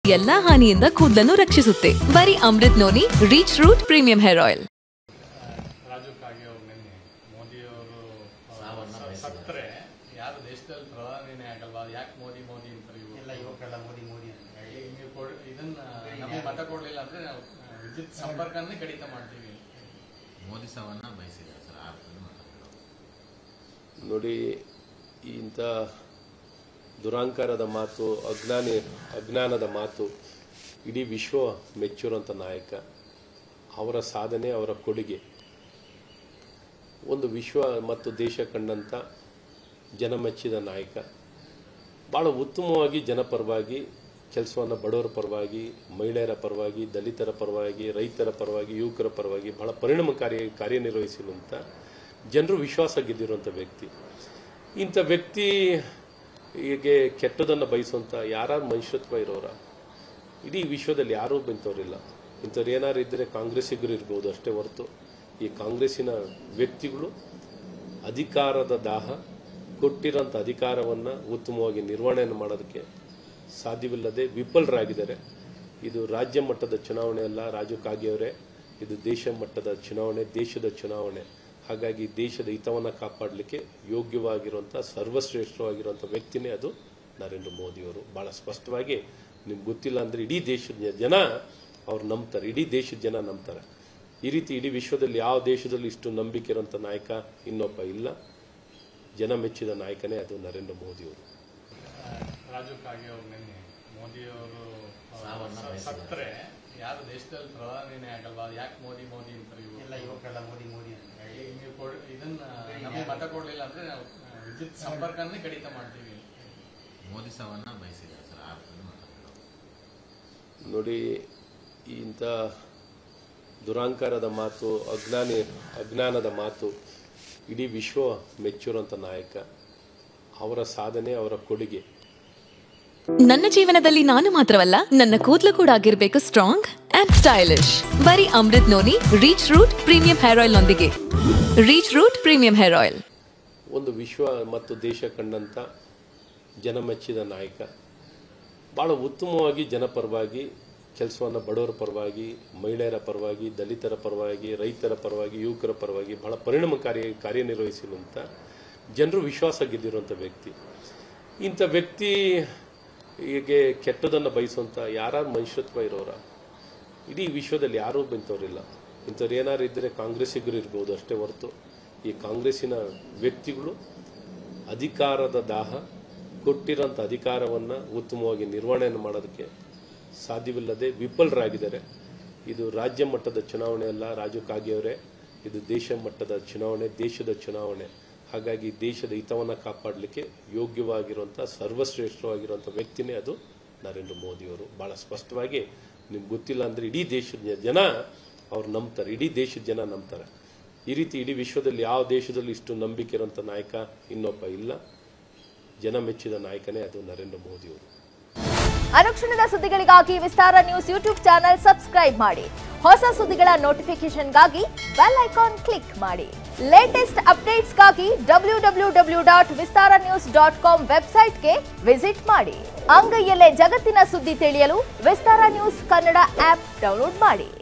ಎಲ್ಲಾ ಹಾನಿಯಿಂದ ಕೂದಲನ್ನು ರಕ್ಷಿಸುತ್ತೆ ಬರೀ Amrut noni reach root premium hair oil Raju Kage ಅವ್ರು ನಿನ್ನೆ ಮೋದಿಯವರು ಸತ್ತರೆ ಯಾರು ದೇಶದಲ್ಲಿ ಪ್ರಧಾನಿನೇ ಆಗಲ್ವಾ ಯಾಕೆ ಮೋದಿ ಮೋದಿ ಅಂತಾರೆ ಇವರು ಎಲ್ಲ ಯುವಕರೆಲ್ಲ ಮೋದಿ ಮೋದಿ ಅಂತ ಹೇಳಿ ನೀವು ಕೊಡ್ ಇದನ್ನ ನಮಗೆ ಮತ ಕೊಡ್ಲಿಲ್ಲ ಅಂದ್ರೆ ನಾವು ವಿದ್ಯುತ್ ಸಂಪರ್ಕನೇ ಕಡಿತ ಮಾಡ್ತೀವಿ ಮೋದಿ ಸಾವನ್ನ ಬಯಸಿದ್ದಾರೆ ಸರ್ ಆ ಅರ್ಥದಲ್ಲಿ ಮಾತಾಡ್ತಿರೋದು ನೋಡಿ ಇಂಥ ದುರಾಂಕಾರದ ಮಾತು ಅಜ್ಞಾನಿ ಅಜ್ಞಾನದ ಮಾತು ಇಡೀ ವಿಶ್ವ ಮೆಚ್ಚುವಂಥ ನಾಯಕ ಅವರ ಸಾಧನೆ ಅವರ ಕೊಡುಗೆ ಒಂದು ವಿಶ್ವ ಮತ್ತು ದೇಶ ಕಂಡಂಥ ಜನಮೆಚ್ಚಿದ ನಾಯಕ ಭಾಳ ಉತ್ತಮವಾಗಿ ಜನಪರವಾಗಿ ಕೆಲಸವನ್ನು ಬಡವರ ಪರವಾಗಿ ಮಹಿಳೆಯರ ಪರವಾಗಿ ದಲಿತರ ಪರವಾಗಿ ರೈತರ ಪರವಾಗಿ ಯುವಕರ ಪರವಾಗಿ ಬಹಳ ಪರಿಣಾಮಕಾರಿಯಾಗಿ ಕಾರ್ಯನಿರ್ವಹಿಸಿರುವಂಥ ಜನರು ವಿಶ್ವಾಸ ಗೆದ್ದಿರುವಂಥ ವ್ಯಕ್ತಿ ಇಂಥ ವ್ಯಕ್ತಿ ಹೀಗೆ ಕೆಟ್ಟದನ್ನು ಬಯಸುವಂಥ ಯಾರು ಮನುಷ್ಯತ್ವ ಇರೋರ ಇಡೀ ವಿಶ್ವದಲ್ಲಿ ಯಾರೂ ಇಂಥವ್ರಿಲ್ಲ ಇಂಥವ್ರು ಏನಾರು ಇದ್ದರೆ ಕಾಂಗ್ರೆಸ್ಸಿಗರು ಇರ್ಬೋದು ಅಷ್ಟೇ ಹೊರತು ಈ ಕಾಂಗ್ರೆಸ್ಸಿನ ವ್ಯಕ್ತಿಗಳು ಅಧಿಕಾರದ ದಾಹ ಕೊಟ್ಟಿರೋಂಥ ಅಧಿಕಾರವನ್ನು ಉತ್ತಮವಾಗಿ ನಿರ್ವಹಣೆಯನ್ನು ಮಾಡೋದಕ್ಕೆ ಸಾಧ್ಯವಿಲ್ಲದೆ ವಿಫಲರಾಗಿದ್ದಾರೆ ಇದು ರಾಜ್ಯ ಮಟ್ಟದ ಚುನಾವಣೆ ಅಲ್ಲ ರಾಜು ಕಾಗೆಯವರೇ ಇದು ದೇಶ ಮಟ್ಟದ ಚುನಾವಣೆ ದೇಶದ ಚುನಾವಣೆ ಹಾಗಾಗಿ ದೇಶದ ಹಿತವನ್ನು ಕಾಪಾಡಲಿಕ್ಕೆ ಯೋಗ್ಯವಾಗಿರುವಂಥ ಸರ್ವಶ್ರೇಷ್ಠವಾಗಿರುವಂಥ ವ್ಯಕ್ತಿನೇ ಅದು ನರೇಂದ್ರ ಮೋದಿಯವರು ಭಾಳ ಸ್ಪಷ್ಟವಾಗಿ ನಿಮ್ಗೆ ಗೊತ್ತಿಲ್ಲ ಅಂದರೆ ಇಡೀ ದೇಶದ ಜನ ಅವ್ರು ನಂಬ್ತಾರೆ ಇಡೀ ದೇಶದ ಜನ ನಂಬ್ತಾರೆ ಈ ರೀತಿ ಇಡೀ ವಿಶ್ವದಲ್ಲಿ ಯಾವ ದೇಶದಲ್ಲಿ ಇಷ್ಟು ನಂಬಿಕೆ ಇರೋಂಥ ನಾಯಕ ಇನ್ನೊಬ್ಬ ಇಲ್ಲ ಜನ ಮೆಚ್ಚಿದ ನಾಯಕನೇ ಅದು ನರೇಂದ್ರ ಮೋದಿಯವರು ರಾಜು ಕಾಗೆ ಅವ್ರು ನಿನ್ನೆ ಮೋದಿಯವರು ಸಾವನ್ನ ಬಯಸಿದ್ದಾರೆ. ಸತ್ತರೆ ಯಾರು ದೇಶದಲ್ಲಿ ಪ್ರಧಾನಿನೇ ಆಗಲ್ವಾ ಯಾಕೆ ಮೋದಿ ಮೋದಿ ಅಂತಾರೆ ಇವರು ಎಲ್ಲ ಯುವಕರೆಲ್ಲ ಮೋದಿ ಮೋದಿ ಅಂತ ಹೇಳಿ ನೀವು ಕೊಡ್ ಇದನ್ನ ನಮಗೆ ಮತ ಕೊಡ್ಲಿಲ್ಲ ಅಂದ್ರೆ ನಾವು ವಿದ್ಯುತ್ ಸಂಪರ್ಕನೇ ಕಡಿತ ಮಾಡ್ತೀವಿ ಮೋದಿ ಸಾವನ್ನ ಬಯಸಿದ್ದಾರೆ ಸರ್ ಆ ಅರ್ಥದಲ್ಲಿ ಮಾತಾಡ್ತಿರೋದು ನೋಡಿ ಇಂಥ ದುರಾಂಕಾರದ ಮಾತು ಅಜ್ಞಾನಿ ಅಜ್ಞಾನದ ಮಾತು ಇಡೀ ವಿಶ್ವ ಮೆಚ್ಚುವಂಥ ನಾಯಕ ಅವರ ಸಾಧನೆ ಅವರ ಕೊಡುಗೆ ನನ್ನ ಜೀವನದಲ್ಲಿ ನಾನು ಮಾತ್ರವಲ್ಲ ನನ್ನ ಕೂದಲು ಕೂಡ ಆಗಿರ್ಬೇಕು ಸ್ಟ್ರಾಂಗ್ ಅಂಡ್ ಸ್ಟೈಲಿಶ್ ಬರೀ Amrut noni reach root premium hair oil ನೊಂದಿಗೆ reach root premium hair oil ಒಂದು ವಿಶ್ವ ಮತ್ತು ದೇಶ ಕಂಡಂಥ ಜನಮೆಚ್ಚಿದ ನಾಯಕ ಭಾಳ ಉತ್ತಮವಾಗಿ ಜನಪರವಾಗಿ ಕೆಲಸವನ್ನು ಬಡವರ ಪರವಾಗಿ ಮಹಿಳೆಯರ ಪರವಾಗಿ ದಲಿತರ ಪರವಾಗಿ ರೈತರ ಪರವಾಗಿ ಯುವಕರ ಪರವಾಗಿ ಬಹಳ ಪರಿಣಾಮಕಾರಿಯಾಗಿ ಕಾರ್ಯನಿರ್ವಹಿಸಿರುವಂಥ ಜನರು ವಿಶ್ವಾಸ ಗೆದ್ದಿರುವಂಥ ವ್ಯಕ್ತಿ ಇಂಥ ವ್ಯಕ್ತಿ ಹೀಗೆ ಕೆಟ್ಟದನ್ನು ಬಯಸುವಂಥ ಯಾರು ಮನುಷ್ಯತ್ವ ಇರೋರ ಇಡೀ ವಿಶ್ವದಲ್ಲಿ ಯಾರೂ ಇಂಥವ್ರಿಲ್ಲ ಇಂಥವ್ರು ಏನಾರು ಇದ್ದರೆ ಕಾಂಗ್ರೆಸ್ಸಿಗರು ಇರ್ಬೋದು ಅಷ್ಟೇ ಹೊರತು ಈ ಕಾಂಗ್ರೆಸ್ಸಿನ ವ್ಯಕ್ತಿಗಳು ಅಧಿಕಾರದ ದಾಹ ಕೊಟ್ಟಿರೋಂಥ ಅಧಿಕಾರವನ್ನು ಉತ್ತಮವಾಗಿ ನಿರ್ವಹಣೆಯನ್ನು ಮಾಡೋದಕ್ಕೆ ಸಾಧ್ಯವಿಲ್ಲದೆ ವಿಫಲರಾಗಿದ್ದಾರೆ ಇದು ರಾಜ್ಯ ಮಟ್ಟದ ಚುನಾವಣೆ ಅಲ್ಲ ರಾಜು ಕಾಗೆಯವರೇ ಇದು ದೇಶ ಮಟ್ಟದ ಚುನಾವಣೆ ದೇಶದ ಚುನಾವಣೆ ಹಾಗಾಗಿ ದೇಶದ ಹಿತವನ್ನು ಕಾಪಾಡಲಿಕ್ಕೆ ಯೋಗ್ಯವಾಗಿರುವಂಥ ಸರ್ವಶ್ರೇಷ್ಠವಾಗಿರುವಂಥ ವ್ಯಕ್ತಿನೇ ಅದು ನರೇಂದ್ರ ಮೋದಿಯವರು ಭಾಳ ಸ್ಪಷ್ಟವಾಗಿ ನಿಮ್ಗೆ ಗೊತ್ತಿಲ್ಲ ಅಂದರೆ ಇಡೀ ದೇಶದ ಜನ ಅವ್ರು ನಂಬ್ತಾರೆ ಇಡೀ ದೇಶದ ಜನ ನಂಬ್ತಾರೆ ಈ ರೀತಿ ಇಡೀ ವಿಶ್ವದಲ್ಲಿ ಯಾವ ದೇಶದಲ್ಲಿ ಇಷ್ಟು ನಂಬಿಕೆ ಇರೋಂಥ ನಾಯಕ ಇನ್ನೊಬ್ಬ ಇಲ್ಲ ಜನ ಮೆಚ್ಚಿದ ನಾಯಕನೇ ಅದು ನರೇಂದ್ರ ಮೋದಿಯವರು ಅನುಕ್ಷಣದ ಸುದ್ದಿಗಳಿಗಾಗಿ Vistara news YouTube channel subscribe ಮಾಡಿ ಹೊಸ ಸುದ್ದಿಗಳ ನೋಟಿಫಿಕೇಶನ್ಗಾಗಿ ಬೆಲ್ ಐಕಾನ್ ಕ್ಲಿಕ್ ಮಾಡಿ ಲೇಟೆಸ್ಟ್ ಅಪ್ಡೇಟ್ಸ್ಗಾಗಿ W W W dot Vistara news dot com ವೆಬ್ಸೈಟ್ಗೆ ವಿಸಿಟ್ ಮಾಡಿ ಅಂಗೈಯಲ್ಲೇ ಜಗತ್ತಿನ ಸುದ್ದಿ ತಿಳಿಯಲು Vistara news Kannada app download ಮಾಡಿ